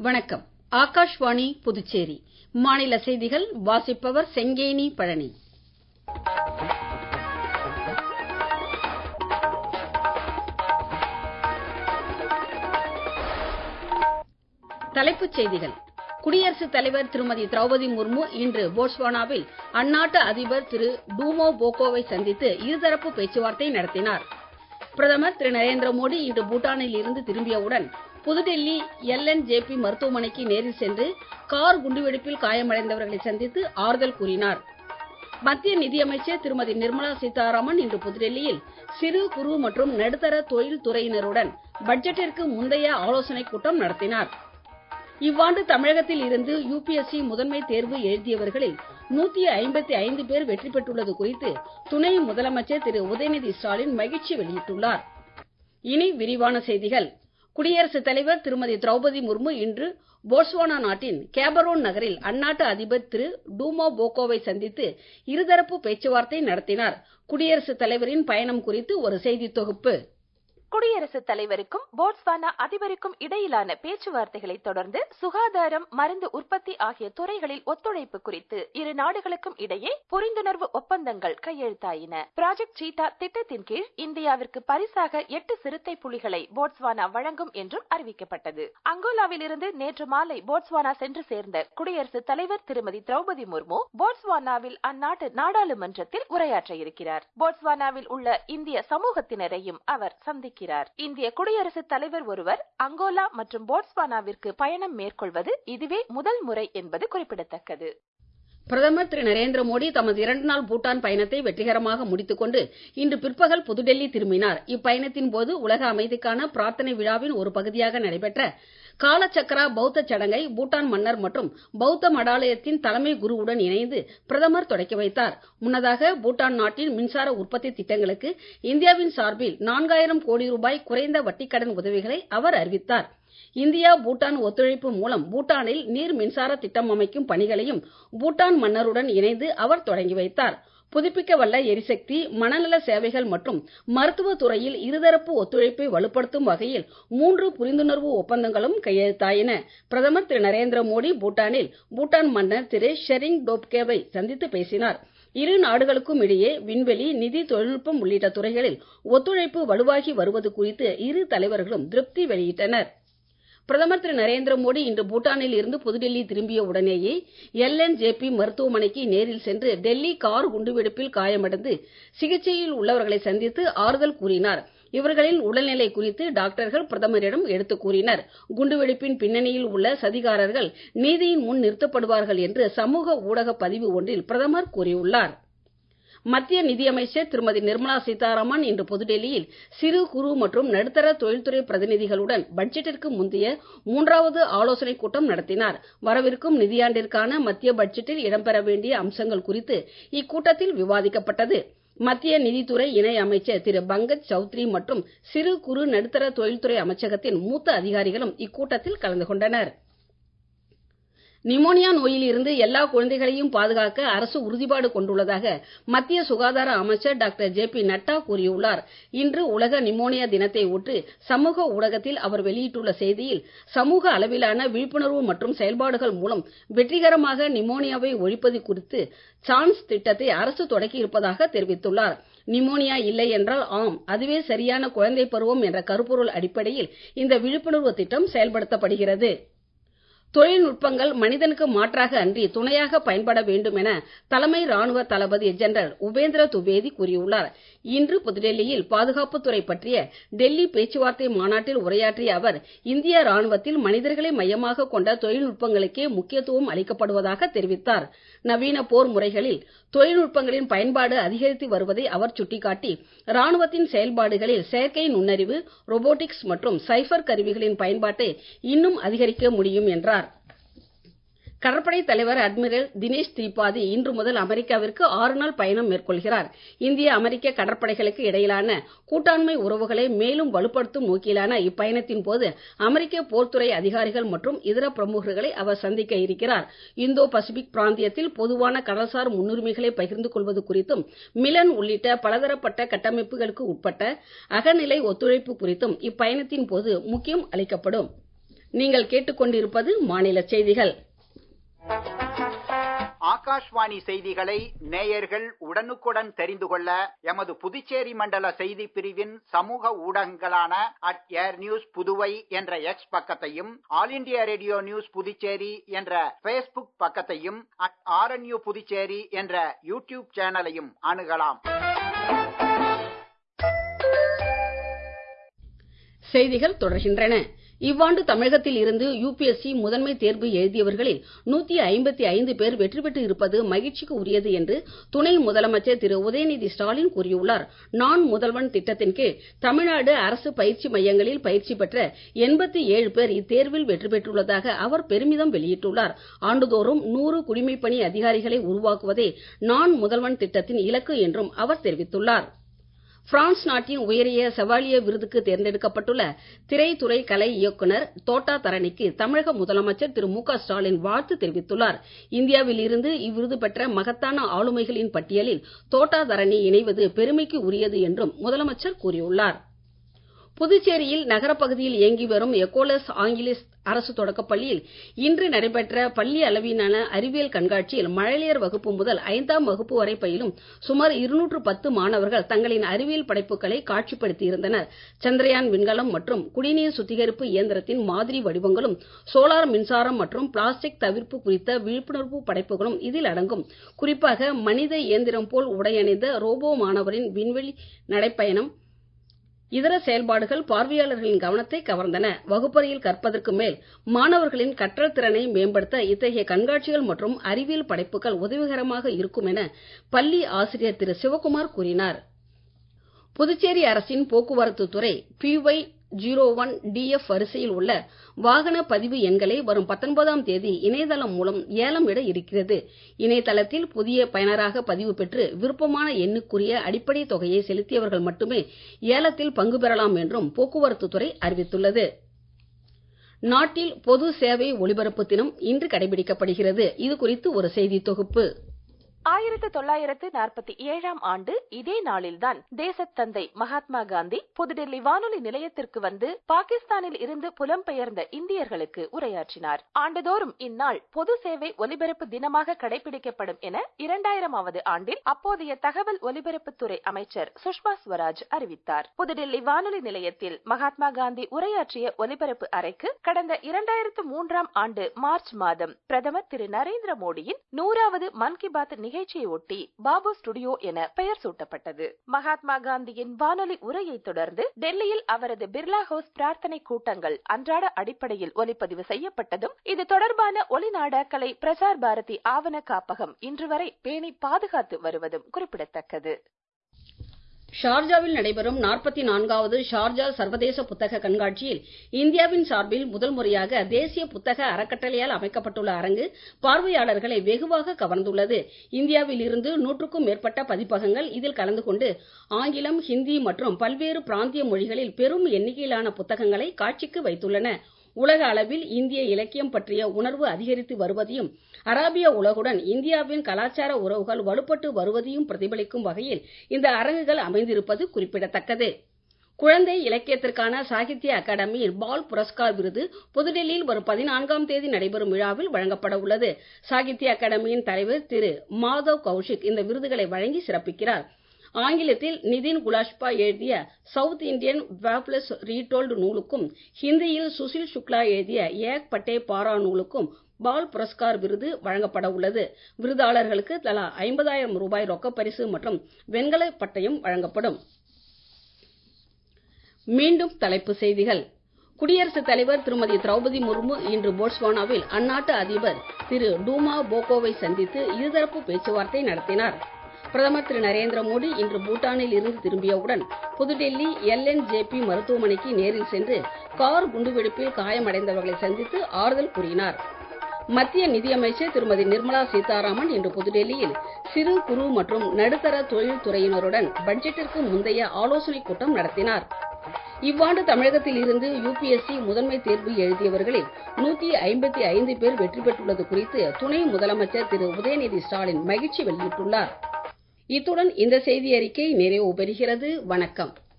வணக்கம் ஆகாஷ்வாணி புதுச்சேரி மாநில செய்திகள் வாசிப்பவர் செங்கேனி பழனி தலைப்புச் செய்திகள் குடியரசுத் தலைவர் திருமதி திரௌபதி முர்மு இன்று போட்ஸ்வானாவில் அந்நாட்டு அதிபர் திரு டூமோ போகோவை சந்தித்து இருதரப்பு பேச்சுவார்த்தை நடத்தினார் பிரதமர் திரு நரேந்திர மோடி இன்று பூட்டானில் இருந்து திரும்பியவுடன் புதுடெல்லி எல் என் ஜே பி மருத்துவமனைக்கு நேரில் சென்று கார் குண்டுவெடிப்பில் காயமடைந்தவர்களை சந்தித்து ஆறுதல் கூறினார் மத்திய நிதியமைச்சர் திருமதி நிர்மலா சீதாராமன் இன்று புதுடெல்லியில் சிறு குறு மற்றும் நடுத்தர தொழில் துறையினருடன் பட்ஜெட்டிற்கு முந்தைய ஆலோசனைக் கூட்டம் நடத்தினார் இவ்வாண்டு தமிழகத்தில் இருந்து யுபிஎஸ்சி முதன்மை தேர்வு எழுதியவர்களில் நூத்தி ஐம்பத்தி ஐந்து பேர் வெற்றி பெற்றுள்ளது குறித்து துணை முதலமைச்சர் திரு உதயநிதி ஸ்டாலின் மகிழ்ச்சி வெளியிட்டுள்ளார் இனி விரிவான செய்திகள் குடியரசுத் தலைவர் திருமதி திரௌபதி முர்மு இன்று போட்ஸ்வானா நாட்டின் கேபரோன் நகரில் அந்நாட்டு அதிபர் திரு டூமோ போகோவை சந்தித்து இருதரப்பு பேச்சுவார்த்தை நடத்தினார் குடியரசுத் தலைவரின் பயணம் குறித்து ஒரு செய்தி தொகுப்பு குடியரசுத் தலைவருக்கும் போட்ஸ்வானா அதிபருக்கும் இடையிலான பேச்சுவார்த்தைகளை தொடர்ந்து சுகாதாரம் மருந்து உற்பத்தி ஆகிய துறைகளில் ஒத்துழைப்பு குறித்து இரு நாடுகளுக்கும் இடையே புரிந்துணர்வு ஒப்பந்தங்கள் கையெழுத்தாயின ப்ராஜெக்ட் சீட்டா திட்டத்தின் கீழ் இந்தியாவிற்கு பரிசாக எட்டு சிறுத்தை புலிகளை போட்ஸ்வானா வழங்கும் என்றும் அறிவிக்கப்பட்டது அங்கோலாவில் இருந்து நேற்று மாலை போட்ஸ்வானா சென்று சேர்ந்த குடியரசுத் தலைவர் திருமதி திரௌபதி முர்மு போட்ஸ்வானாவில் அந்நாட்டு நாடாளுமன்றத்தில் உரையாற்ற இருக்கிறார் போட்ஸ்வானாவில் உள்ள இந்திய சமூகத்தினரையும் அவர் சந்திக்கிறார் இருக்கிறார் இந்திய குடியரசுத் தலைவர் ஒருவர் அங்கோலா மற்றும் போட்ஸ்வானாவிற்கு பயணம் மேற்கொள்வது இதுவே முதல் முறை என்பது குறிப்பிடத்தக்கது பிரதமர் திரு நரேந்திர மோடி தமது இரண்டு நாள் பூட்டான் பயணத்தை வெற்றிகரமாக முடித்துக் கொண்டு இன்று பிற்பகல் புதுடெல்லி திரும்பினார் இப்பயணத்தின் போது உலக அமைதிக்கான பிரார்த்தனை விழாவின் ஒரு பகுதியாக நடைபெற்ற காலச்சக்கரா பௌத்த சடங்கை பூட்டான் மன்னர் மற்றும் பௌத்த மடாலயத்தின் தலைமை குருவுடன் இணைந்து பிரதமர் தொடக்கி வைத்தார் முன்னதாக பூட்டான் நாட்டின் மின்சார உற்பத்தி திட்டங்களுக்கு இந்தியாவின் சார்பில் நான்காயிரம் கோடி ரூபாய் குறைந்த வட்டிக்கடன் உதவிகளை அவர் அறிவித்தார் இந்தியா பூட்டான் ஒத்துழைப்பு மூலம் பூட்டானில் நீர் மின்சார திட்டம் அமைக்கும் பணிகளையும் பூட்டான் மன்னருடன் இணைந்து அவர் தொடங்கி வைத்தார் புதுப்பிக்கவல்ல எரிசக்தி மனநல சேவைகள் மற்றும் மருத்துவ துறையில் இருதரப்பு ஒத்துழைப்பை வலுப்படுத்தும் வகையில் மூன்று புரிந்துணர்வு ஒப்பந்தங்களும் கையெழுத்தாயின பிரதமர் திரு நரேந்திர மோடி பூட்டானில் பூட்டான் மன்னர் திரு ஷெரிங் டோப்கேவை சந்தித்து பேசினார் இரு நாடுகளுக்கும் இடையே விண்வெளி நிதி தொழில்நுட்பம் உள்ளிட்ட துறைகளில் ஒத்துழைப்பு வலுவாகி வருவது குறித்து இரு தலைவர்களும் திருப்தி வெளியிட்டனர் பிரதமர் திரு நரேந்திர மோடி இன்று பூட்டானில் இருந்து புதுடெல்லி திரும்பிய உடனேயே எல் என் ஜே பி மருத்துவமனைக்கு நேரில் சென்று டெல்லி கார் குண்டுவெடிப்பில் காயமடைந்து சிகிச்சையில் உள்ளவர்களை சந்தித்து ஆறுதல் கூறினார் இவர்களின் உடல்நிலை குறித்து டாக்டர்கள் பிரதமரிடம் எடுத்துக் கூறினர் குண்டுவெடிப்பின் பின்னணியில் உள்ள சதிகாரர்கள் நீதியின் முன் நிறுத்தப்படுவார்கள் என்று சமூக ஊடக பதிவு ஒன்றில் பிரதமர் கூறியுள்ளார் மத்திய நிதியமைச்சர் திருமதி நிர்மலா சீதாராமன் இன்று புதுடெல்லியில் சிறு குறு மற்றும் நடுத்தர தொழில்துறை பிரதிநிதிகளுடன் பட்ஜெட்டிற்கு முந்தைய மூன்றாவது ஆலோசனைக் கூட்டம் நடத்தினார் வரவிருக்கும் நிதியாண்டிற்கான மத்திய பட்ஜெட்டில் இடம்பெற வேண்டிய அம்சங்கள் குறித்து இக்கூட்டத்தில் விவாதிக்கப்பட்டது மத்திய நிதித்துறை இணை அமைச்சர் திரு பங்கஜ் சௌத்ரி மற்றும் சிறு குறு நடுத்தர தொழில்துறை அமைச்சகத்தின் மூத்த அதிகாரிகளும் இக்கூட்டத்தில் கலந்து கொண்டனர் நிமோனியா நோயில் இருந்து எல்லா குழந்தைகளையும் பாதுகாக்க அரசு உறுதிப்பாடு கொண்டுள்ளதாக மத்திய சுகாதார அமைச்சர் டாக்டர் ஜே பி நட்டா கூறியுள்ளார் இன்று உலக நிமோனியா தினத்தை ஒட்டி சமூக ஊடகத்தில் அவர் வெளியிட்டுள்ள செய்தியில் சமூக அளவிலான விழிப்புணர்வு மற்றும் செயல்பாடுகள் மூலம் வெற்றிகரமாக நிமோனியாவை ஒழிப்பது குறித்து சான்ஸ் திட்டத்தை அரசு தொடக்கியிருப்பதாக தெரிவித்துள்ளார் நிமோனியா இல்லை என்றால் ஆம் அதுவே சரியான குழந்தை பருவம் என்ற கருப்பொருள் அடிப்படையில் இந்த விழிப்புணர்வு திட்டம் செயல்படுத்தப்படுகிறது தொழில்நுட்பங்கள் மனிதனுக்கு மாற்றாக அன்றி துணையாக பயன்பட வேண்டும் என தலைமை ராணுவ தளபதி ஜெனரல் உபேந்திர துவேதி கூறியுள்ளார் இன்று புதுடெல்லியில் பாதுகாப்புத்துறை பற்றிய டெல்லி பேச்சுவார்த்தை மாநாட்டில் உரையாற்றிய அவர் இந்திய ராணுவத்தில் மனிதர்களை மையமாக கொண்ட தொழில்நுட்பங்களுக்கே முக்கியத்துவம் அளிக்கப்படுவதாக தெரிவித்தார் நவீன போர் முறைகளில் தொழில்நுட்பங்களின் பயன்பாடு அதிகரித்து வருவதை அவர் சுட்டிக்காட்டி ராணுவத்தின் செயல்பாடுகளில் செயற்கை நுண்ணறிவு ரோபோட்டிக்ஸ் மற்றும் சைபர் கருவிகளின் பயன்பாட்டை இன்னும் அதிகரிக்க முடியும் என்றார் கடற்படை தலைவர் அட்மிரல் தினேஷ் திரிபாதி இன்று முதல் அமெரிக்காவிற்கு ஆறு நாள் பயணம் மேற்கொள்கிறார் இந்திய அமெரிக்க கடற்படைகளுக்கு இடையிலான கூட்டாண்மை உறவுகளை மேலும் வலுப்படுத்தும் நோக்கிலான இப்பயணத்தின் போது அமெரிக்க போர்த்துறை அதிகாரிகள் மற்றும் இதர பிரமுகர்களை அவர் சந்திக்க இருக்கிறார் இந்தோ பசிபிக் பிராந்தியத்தில் பொதுவான கடல்சார் முன்னுரிமைகளை பகிர்ந்து கொள்வது குறித்தும் மிலன் உள்ளிட்ட பலதரப்பட்ட கட்டமைப்புகளுக்கு உட்பட்ட அகநிலை ஒத்துழைப்பு குறித்தும் இப்பயணத்தின் போது முக்கியம் அளிக்கப்படும் நீங்கள் கேட்டுக்கொண்டிருப்பது மாநில செய்திகள் ஆகாஷ்வாணி செய்திகளை நேயர்கள் உடனுக்குடன் தெரிந்து கொள்ள எமது புதுச்சேரி மண்டல செய்தி பிரிவின் சமூக ஊடகங்களான அட் ஏர் நியூஸ் புதுவை என்ற எக்ஸ் பக்கத்தையும் All India Radio News Puducherry என்ற பேஸ்புக் பக்கத்தையும் அட் ஆர்என்யூ புதுச்சேரி என்ற யூடியூப் சேனலையும் அணுகலாம் செய்திகள் தொடர்கின்றன இவ்வாண்டு தமிழகத்தில் இருந்து யுபிஎஸ்சி முதன்மை தேர்வு எழுதியவர்களில் நூத்தி ஐம்பத்தி ஐந்து பேர் வெற்றி பெற்று இருப்பது மகிழ்ச்சிக்கு உரியது என்று துணை முதலமைச்சர் திரு உதயநிதி ஸ்டாலின் கூறியுள்ளார் நான் முதல்வன் திட்டத்தின் கீழ் தமிழ்நாடு அரசு பயிற்சி மையங்களில் பயிற்சி பெற்ற எண்பத்தி ஏழு பேர் இத்தேர்வில் வெற்றி பெற்றுள்ளதாக அவர் பெருமிதம் வெளியிட்டுள்ளார் ஆண்டுதோறும் நூறு குடிமைப்பணி அதிகாரிகளை உருவாக்குவதே நான் முதல்வன் திட்டத்தின் இலக்கு என்றும் அவர் தெரிவித்துள்ளார் பிரான்ஸ் நாட்டின் உயரிய செவாலிய விருதுக்கு தேர்ந்தெடுக்கப்பட்டுள்ள திரைத்துறை கலை இயக்குனர் தோட்டா தரணிக்கு தமிழக முதலமைச்சர் திரு மு க ஸ்டாலின் வாழ்த்து தெரிவித்துள்ளார் இந்தியாவில் இருந்து இவ்விருது பெற்ற மகத்தான ஆளுமைகளின் பட்டியலில் தோட்டா தரணி இணைவது பெருமைக்கு உரியது என்றும் முதலமைச்சர் கூறியுள்ளார் புதுச்சேரியில் நகரப்பகுதியில் இயங்கி வரும் எக்கோலஸ் ஆங்கிலிஸ் அரசு தொடக்கப்பள்ளியில் இன்று நடைபெற்ற பள்ளி அளவிலான அறிவியல் கண்காட்சியில் மழலையர் வகுப்பு முதல் ஐந்தாம் வகுப்பு வரை பயிலும் சுமார் இருநூற்று பத்து மாணவர்கள் தங்களின் அறிவியல் படைப்புகளை காட்சிப்படுத்தியிருந்தனர் சந்திரயான் விண்கலம் மற்றும் குடிநீர் சுத்திகரிப்பு இயந்திரத்தின் மாதிரி வடிவங்களும் சோலார் மின்சாரம் மற்றும் பிளாஸ்டிக் தவிர்ப்பு குறித்த விழிப்புணர்வு படைப்புகளும் இதில் அடங்கும் குறிப்பாக மனித இயந்திரம் போல் உடையணிந்த ரோபோ மாணவரின் விண்வெளி நடைப்பயணம் இதர செயல்பாடுகள் பார்வையாளர்களின் கவனத்தை கவர்ந்தன வகுப்பறையில் கற்பதற்கு மேல் மாணவர்களின் கற்றல் திறனை மேம்படுத்த இத்தகைய கண்காட்சிகள் மற்றும் அறிவியல் படைப்புகள் உதவிகரமாக இருக்கும் என பள்ளி ஆசிரியர் திரு சிவகுமார் கூறினார் புதுச்சேரி அரசின் போக்குவரத்து துறை பிஒய் ஜீரோ ஒன் டிஎஃப் வரிசையில் உள்ள வாகன பதிவு எண்களை வரும் பத்தொன்பதாம் தேதி இணையதளம் மூலம் ஏலம் விட இருக்கிறது இணையதளத்தில் புதிய பயனராக பதிவு பெற்று விருப்பமான எண்ணுக்குரிய அடிப்படை தொகையை செலுத்தியவர்கள் மட்டுமே ஏலத்தில் பங்கு பெறலாம் என்றும் போக்குவரத்து துறை அறிவித்துள்ளது நாட்டில் பொது சேவை ஒலிபரப்பு தினம் இன்று கடைபிடிக்கப்படுகிறது இது குறித்து ஒரு செய்தி தொகுப்பு ஆயிரத்து தொள்ளாயிரத்து நாற்பத்தி ஏழாம் ஆண்டு இதே நாளில்தான் தேசத்தந்தை மகாத்மா காந்தி புதுடெல்லி வானொலி நிலையத்திற்கு வந்து பாகிஸ்தானில் இருந்து புலம்பெயர்ந்த இந்தியர்களுக்கு உரையாற்றினார் ஆண்டுதோறும் இந்நாள் பொது சேவை ஒலிபரப்பு தினமாக கடைபிடிக்கப்படும் என இரண்டாயிரமாவது ஆண்டில் அப்போதைய தகவல் ஒலிபரப்புத்துறை அமைச்சர் சுஷ்மா ஸ்வராஜ் அறிவித்தார் புதுடெல்லி வானொலி நிலையத்தில் மகாத்மா காந்தி உரையாற்றிய ஒலிபரப்பு அறைக்கு கடந்த இரண்டாயிரத்து மூன்றாம் ஆண்டு மார்ச் மாதம் பிரதமர் திரு நரேந்திர மோடியின் நூறாவது மன் கி பாத் நிகழ்ச்சியை ஒட்டி பாபு ஸ்டுடியோ என பெயர் சூட்டப்பட்டது மகாத்மா காந்தியின் வானொலி உரையை தொடர்ந்து டெல்லியில் அவரது பிர்லா ஹவுஸ் பிரார்த்தனை கூட்டங்கள் அன்றாட அடிப்படையில் ஒலிப்பதிவு செய்யப்பட்டதும் இது தொடர்பான ஒலி நாடாக்களை பிரசார் பாரதி ஆவண காப்பகம் இன்று வரை பேணி பாதுகாத்து வருவதும் குறிப்பிடத்தக்கது ஷார்ஜாவில் நடைபெறும் நாற்பத்தி நான்காவது ஷார்ஜா சர்வதேச புத்தக கண்காட்சியில் இந்தியாவின் சார்பில் முதல் முறையாக தேசிய புத்தக அறக்கட்டளையால் அமைக்கப்பட்டுள்ள அரங்கு பார்வையாளர்களை வெகுவாக கவர்ந்துள்ளது இந்தியாவில் இருந்து நூற்றுக்கும் மேற்பட்ட பதிப்பகங்கள் இதில் கலந்து கொண்டு ஆங்கிலம் ஹிந்தி மற்றும் பல்வேறு பிராந்திய மொழிகளில் பெரும் எண்ணிக்கையிலான புத்தகங்களை காட்சிக்கு வைத்துள்ளன உலக அளவில் இந்திய இலக்கியம் பற்றிய உணர்வு அதிகரித்து வருவதையும் அராபிய உலகுடன் இந்தியாவின் கலாச்சார உறவுகள் வலுப்பட்டு வருவதையும் பிரதிபலிக்கும் வகையில் இந்த அரங்குகள் அமைந்திருப்பது குறிப்பிடத்தக்கது குழந்தை இலக்கியத்திற்கான சாகித்ய அகாடமியின் பால் புரஸ்கார் விருது புதுடெல்லியில் வரும் பதினான்காம் தேதி நடைபெறும் விழாவில் வழங்கப்பட உள்ளது சாகித்ய அகாடமியின் தலைவர் திரு மாதவ் கௌஷிக் இந்த விருதுகளை வழங்கி சிறப்பிக்கிறார் ஆங்கிலத்தில் நிதின் குலாஷ்பா எழுதிய சவுத் இந்தியன் வேப்லஸ் ரீடோல்டு நூலுக்கும் ஹிந்தியில் சுசில் சுக்லா எழுதிய ஏக் பட்டே பாரா நூலுக்கும் பால் புரஸ்கார் விருது வழங்கப்பட உள்ளது விருதாளர்களுக்கு தலா ஐம்பதாயிரம் ரூபாய் ரொக்கப் பரிசு மற்றும் வெண்கல பட்டயம் வழங்கப்படும் மீண்டும் தலைப்புச் செய்திகள் குடியரசுத் தலைவர் திருமதி திரௌபதி முர்மு இன்று போட்ஸ்வானாவில் அந்நாட்டு அதிபர் திரு டூமா போகோவை சந்தித்து இருதரப்பு பேச்சுவார்த்தை நடத்தினார் பிரதமர் திரு நரேந்திர மோடி இன்று பூட்டானில் இருந்து திரும்பியவுடன் புதுடெல்லி எல்என்ஜேபி மருத்துவமனைக்கு நேரில் சென்று கார் குண்டுவெடிப்பில் காயமடைந்தவர்களை சந்தித்து ஆறுதல் கூறினார் மத்திய நிதியமைச்சர் திருமதி நிர்மலா சீதாராமன் இன்று புதுடெல்லியில் சிறு குறு மற்றும் நடுத்தர தொழில் துறையினருடன் பட்ஜெட்டிற்கு முந்தைய ஆலோசனைக் கூட்டம் நடத்தினார் இவ்வாண்டு தமிழகத்தில் இருந்து யுபிஎஸ்சி முதன்மை தேர்வு எழுதியவர்களில் நூத்தி ஐம்பத்தி ஐந்து பேர் வெற்றி பெற்றுள்ளது குறித்து துணை முதலமைச்சர் திரு உதயநிதி ஸ்டாலின் மகிழ்ச்சி வெளியிட்டுள்ளார் இத்துடன் இந்த செய்தி அறிக்கை நிறைவு பெறுகிறது வணக்கம்